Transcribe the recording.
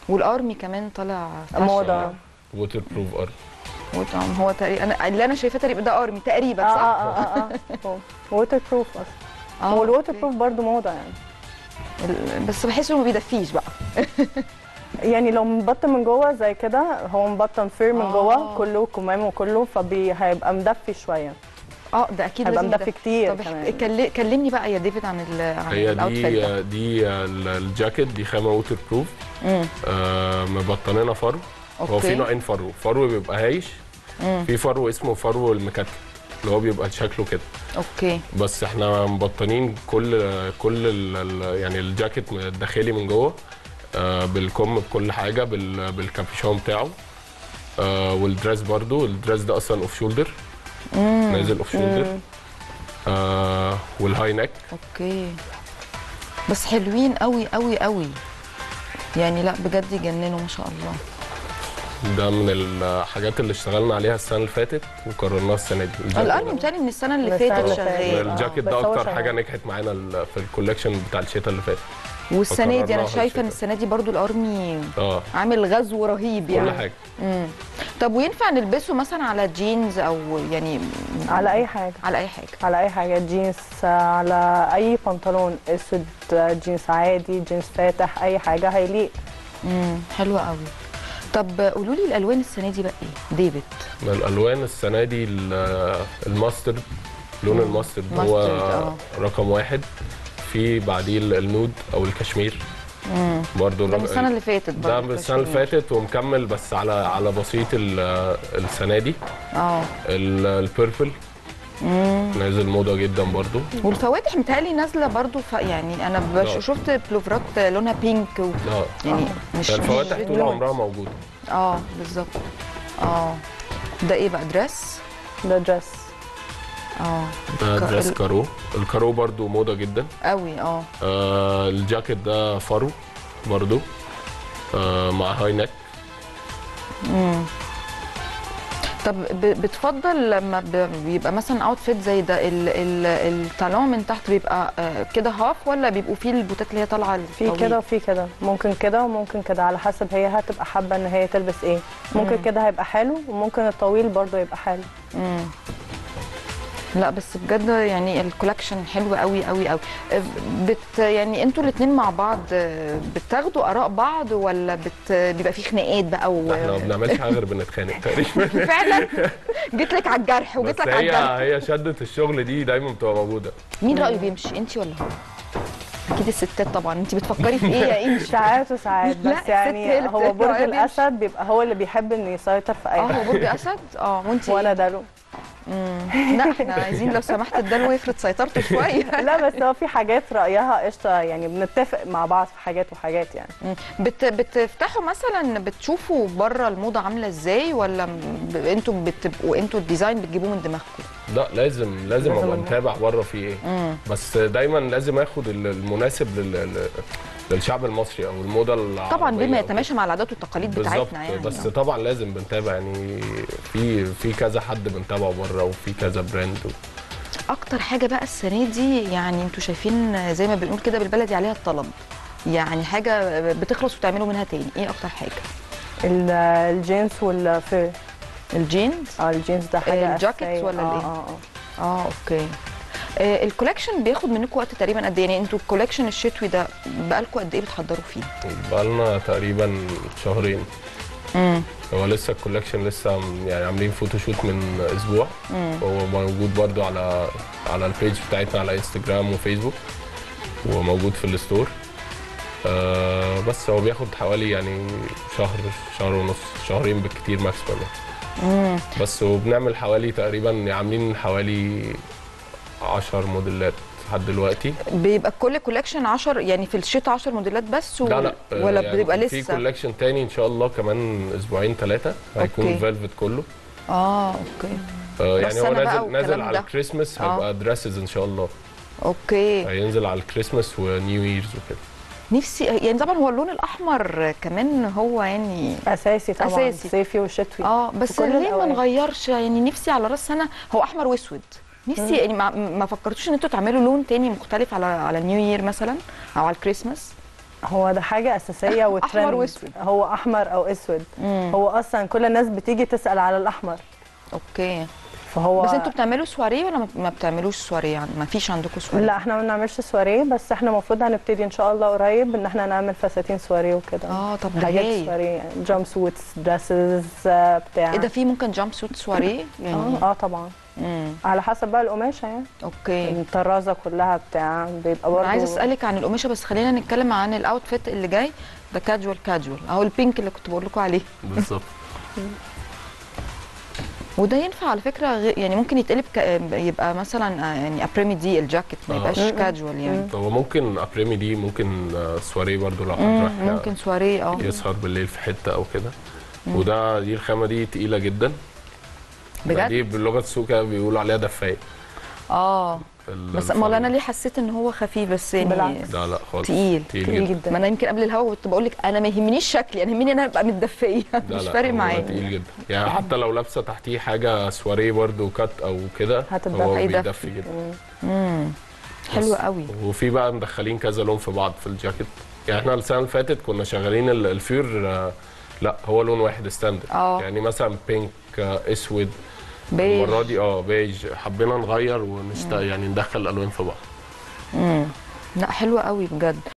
والارمي كمان طالع فاشن. موضه ووتر بروف ارم وطبعاً هو تقريبا انا اللي انا شايفاه تقريبا ده ارمي اه تقريبا اه صح؟ اه اه اه ووتر بروف اصلا اه والووتر أوكي. بروف برضه موضه يعني ال- بس بحس انه ما بيدفيش بقى يعني لو مبطن من جوه زي كده هو مبطن فير من آه. جوه كله كمام وكله فهيبقى مدفي شويه اه ده اكيد هيبقى لازم مدفي يدفي. كتير طب كمان. احكي- كل- كلمني بقى يا ديفيد عن ال عن هي الاوتفيت دي ده دي ال- الجاكيت دي خامه ووتر بروف مم. آه مبطنينها فرو هو في اوكي نوعين فرو فرو بيبقى هايش مم. في فرو اسمه فرو المكتل اللي هو بيبقى شكله كده اوكي بس احنا مبطنين كل كل ال ال يعني الجاكيت الداخلي من جوه آه بالكم بكل حاجه بال بالكابيشون بتاعه آه والدريس برضو الدريس ده اصلا اوف شولدر نازل اوف شولدر آه والهاي نك اوكي بس حلوين قوي قوي قوي يعني لا بجد يجننوا ما شاء الله ده من الحاجات اللي اشتغلنا عليها السنه اللي فاتت وكررناها السنه دي الجاكيت الارمي ده. متهيألي من السنه اللي من السنة فاتت اللي شغال فاتت. آه. الجاكيت بس ده هو اكتر شغال. حاجه نجحت معانا ال- في الكولكشن بتاع الشتاء اللي فات والسنه دي انا فكررناها شايفه ان الشتاء. السنه دي برضو الارمي اه عامل غزو رهيب يعني كل حاجه مم. طب وينفع نلبسه مثلا على جينز او يعني على اي حاجه على اي حاجه على اي حاجه جينز على اي بنطلون اسود جينز عادي جينز فاتح اي حاجه هيليق امم حلوه قوي طب قولوا لي الالوان السنه دي بقى ايه ديفيد الالوان السنه دي ال- الماسترد لون الماسترد ماسترد، هو آه. رقم واحد في بعديه ال- النود او الكشمير امم برضو ده من الر- السنه اللي فاتت ده برضو من السنه اللي كشمير. فاتت ومكمل بس على على بسيط ال- السنه دي اه ال- البيربل امم نازل موضه جدا برضو والفواتح متهيألي نازله برضو ف... يعني انا بش... لا. شفت بلوفرات لونها بينك و... اه يعني مش الفواتح مش طول لون. عمرها موجوده اه بالظبط اه ده ايه بقى دريس ده دريس اه ده ك- دريس ال- كارو الكارو برضو موضه جدا قوي اه آه الجاكيت ده فرو برضو آه مع هاي نك امم طب ب- بتفضل لما ب- بيبقى مثلا اوتفيت زي ده ال- ال- الطالون من تحت بيبقى آه، كده هاف ولا بيبقوا فيه البوتات اللي هي طالعه في الطويل؟ كده وفي كده ممكن كده وممكن كده على حسب هي هتبقى حابه ان هي تلبس ايه ممكن كده هيبقى حلو وممكن الطويل برضه يبقى حلو مم. لا بس بجد يعني الكولكشن حلو قوي قوي قوي بت يعني انتوا الاثنين مع بعض آه، بتاخدوا اراء بعض ولا بت بيبقى في خناقات بقى و... احنا ما بنعملش حاجه غير بنتخانق تقريبا فعلا جيت لك على الجرح وجيت بس لك على هي الجرح هي شده الشغل دي دايما بتبقى موجوده مين رايه بيمشي انت ولا هو اكيد الستات طبعا انت بتفكري في ايه يا انشا ساعات وساعات لا، بس الست هي يعني اللي هو بتقرا برج يا بنت. الاسد بيبقى هو اللي بيحب انه يسيطر في اي اه حاجه هو برج اسد اه وانت وانا دلو لا احنا عايزين لو سمحت الدلو يفرض سيطرته شويه لا بس هو في حاجات رايها قشطه يعني بنتفق مع بعض في حاجات وحاجات يعني مم. بت بتفتحوا مثلا بتشوفوا بره الموضه عامله ازاي ولا ب- انتوا بتبقوا انتوا الديزاين بتجيبوه من دماغكم لا لازم لازم لازم ابقى أنا- متابع بره في ايه بس دايما لازم اخد ال- المناسب لل... لل- للشعب المصري او الموضه العربيه طبعا بما أو يتماشى مع العادات والتقاليد بالظبط بتاعتنا يعني بس آه. طبعا لازم بنتابع يعني في في كذا حد بنتابعه بره وفي كذا براند و... اكتر حاجه بقى السنه دي يعني انتوا شايفين زي ما بنقول كده بالبلدي عليها الطلب يعني حاجه بتخلص وتعملوا منها تاني ايه اكتر حاجه ال- الجينز والفير الجينز اه الجينز ده حاجه الجاكيتس أساسية. ولا اه الإيه؟ اه اه اه اوكي آه الكولكشن بياخد منكم وقت تقريبا قد ايه يعني انتوا الكولكشن الشتوي ده بقالكم قد ايه بتحضروا فيه بقالنا تقريبا شهرين امم هو لسه الكولكشن لسه م- يعني عاملين فوتوشوت من اسبوع هو موجود برضو على على البيج بتاعتنا على انستجرام وفيسبوك وموجود في الستور آه بس هو بياخد حوالي يعني شهر شهر ونص شهرين بالكتير ماكسيمم امم بس وبنعمل حوالي تقريبا عاملين حوالي 10 موديلات لحد دلوقتي بيبقى كل كولكشن 10 يعني في الشتاء 10 موديلات بس و... لا لا آه، ولا يعني بيبقى في لسه كولكشن تاني ان شاء الله كمان اسبوعين ثلاثه هيكون أوكي. فيلفت كله اه اوكي آه، يعني هو السنة بقى نازل نازل والكلام على ده. الكريسماس آه. هيبقى دريسز ان شاء الله اوكي هينزل على الكريسماس ونيو ييرز وكده نفسي يعني طبعا هو اللون الاحمر كمان هو يعني اساسي طبعا أساسي. صيفي وشتوي اه بس في كل ليه ما الأوقات. نغيرش يعني نفسي على راس سنه هو احمر واسود نفسي يعني ما, ما فكرتوش ان انتوا تعملوا لون تاني مختلف على على النيو يير مثلا او على الكريسماس هو ده حاجه اساسيه وترند أحمر وأسود. هو احمر او اسود مم. هو اصلا كل الناس بتيجي تسال على الاحمر اوكي فهو بس انتوا بتعملوا سواريه ولا ما- ما بتعملوش سواريه يعني ما فيش عندكم سواريه لا احنا ما بنعملش سواريه بس احنا المفروض هنبتدي ان شاء الله قريب ان احنا نعمل فساتين سواريه وكده اه طب ده حاجات هايل سواريه جامب سوتس دريسز بتاع ايه ده في ممكن جامب سوت سواريه يعني اه اه طبعا امم على حسب بقى القماشه يعني اوكي الطرازه كلها بتاع بيبقى برضه انا عايزه اسالك عن القماشه بس خلينا نتكلم عن الاوتفيت اللي جاي ده كاجوال كاجوال اهو البينك اللي كنت بقول لكم عليه بالظبط وده ينفع على فكره غير يعني ممكن يتقلب ك... يبقى مثلا آه، يعني ابريمي دي الجاكيت ما آه. يبقاش مم. كاجوال يعني هو ممكن ابريمي دي ممكن آه، سواريه برضو لو حد مم. رايح ممكن سواريه اه يسهر بالليل في حته او كده وده دي الخامه دي تقيله جدا بجد دي باللغه السوق كده بيقولوا عليها دفايه اه في ال- بس الفرن. امال انا ليه حسيت ان هو خفيف بس يعني بالعكس. لا لا خالص تقيل. تقيل تقيل جدا جدا ما انا يمكن قبل الهوا كنت بقول لك انا ما يهمنيش شكلي انا يهمني ان انا ابقى متدفيه لا مش لا فارق هو معايا تقيل جدا يعني حتى لو لابسه تحتيه حاجه سواريه برضو كات او كده هتتدفى. هو هيدفي. بيدفي جدا امم حلو بس. قوي وفي بقى مدخلين كذا لون في بعض في الجاكيت يعني احنا السنه اللي فاتت كنا شغالين ال- الفيور آه، لا هو لون واحد ستاندرد اه. يعني مثلا بينك آه، اسود بيج المره دي اه بيج حبينا نغير ونشت يعني ندخل الالوان في بعض لا حلو قوي بجد